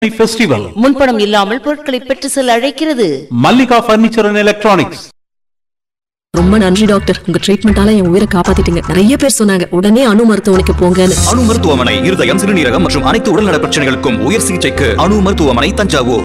festival முன்பணம் இல்லாமல் பொருட்களை பெற்று செல்ல அழைக்கிறது மல்லிகா பர்னிச்சர் அண்ட் எலக்ட்ரானிக்ஸ் ரொம்ப நன்றி டாக்டர் உங்க ட்ரீட்மெண்டால என் உயிரை காப்பாத்திட்டீங்க நிறைய பேர் சொன்னாங்க உடனே அணு மருத்துவமனைக்கு போங்கன்னு அணு மருத்துவமனை இருதயம் சிறுநீரகம் மற்றும் அனைத்து உடல்நல பிரச்சனைகளுக்கும் உயர் சிகிச்சைக்கு அணு மருத்துவமனை தஞ்சாவூர்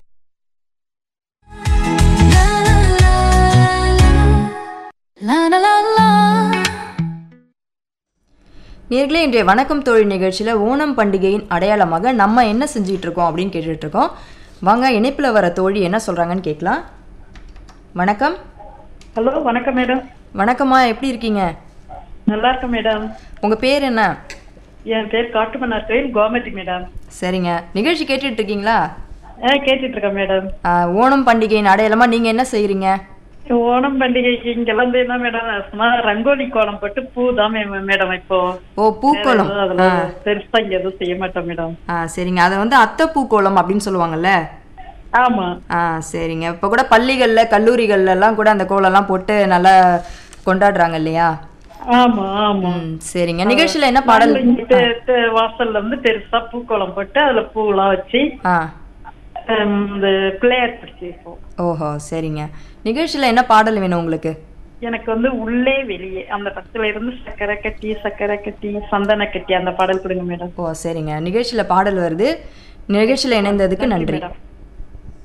நேர்களே இன்றைய வணக்கம் தொழில் நிகழ்ச்சியில் ஓணம் பண்டிகையின் அடையாளமாக நம்ம என்ன செஞ்சுட்டு இருக்கோம் அப்படின்னு கேட்டுட்டு இருக்கோம் வாங்க இணைப்பில் வர தோழி என்ன சொல்கிறாங்கன்னு கேட்கலாம் வணக்கம் ஹலோ வணக்கம் மேடம் வணக்கம்மா எப்படி இருக்கீங்க நல்லா இருக்கேன் மேடம் உங்கள் பேர் என்ன என் பேர் காட்டுமன்னார் கோயில் கோமதி மேடம் சரிங்க நிகழ்ச்சி கேட்டுட்டு இருக்கீங்களா ஆ கேட்டுட்டு இருக்கேன் மேடம் ஆ, ஓணம் பண்டிகையின் அடையாளமாக நீங்கள் என்ன செய்கிறீங்க ஓணம் பண்டிகைக்கு இங்கெல்லாம் வந்து என்ன மேடம் சும்மா ரங்கோலி கோலம் போட்டு பூ தான் மே- மேடம் இப்போ ஓ பூக்கோளம் வேற எதுவும் அதுல பெருசா இங்க எதுவும் செய்ய மாட்டோம் மேடம் ஆ சரிங்க அதை வந்து அத்தை பூக்கோளம் அப்படின்னு சொல்லுவாங்கல்ல ஆமா ஆ சரிங்க இப்போ கூட பள்ளிகளில் கல்லூரிகள்ல எல்லாம் கூட அந்த கோலம்லாம் போட்டு நல்லா கொண்டாடுறாங்க இல்லையா ஆமா ஆமா ம் சரிங்க நிகழ்ச்சியில் என்ன பாடல் நாங்களும் இங்க தெ- தெ- வாசல்ல வந்து பெருசா பூக்கோலம் போட்டு அதுல பூலாம் வச்சு ஆ ஹம், இந்த பிள்ளையார் பிடிச்சி வைப்போம் ஓஹோ சரிங்க நிகழ்ச்சியில் என்ன பாடல் வேணும் உங்களுக்கு எனக்கு வந்து உள்ளே வெளியே அந்த பக்கத்துல இருந்து சக்கரை கட்டி சக்கரை கட்டி சந்தன கட்டி அந்த பாடல் கொடுங்க மேடம் ஓ சரிங்க நிகழ்ச்சியில் பாடல் வருது நிகழ்ச்சியில் இணைந்ததுக்கு நன்றி மேடம்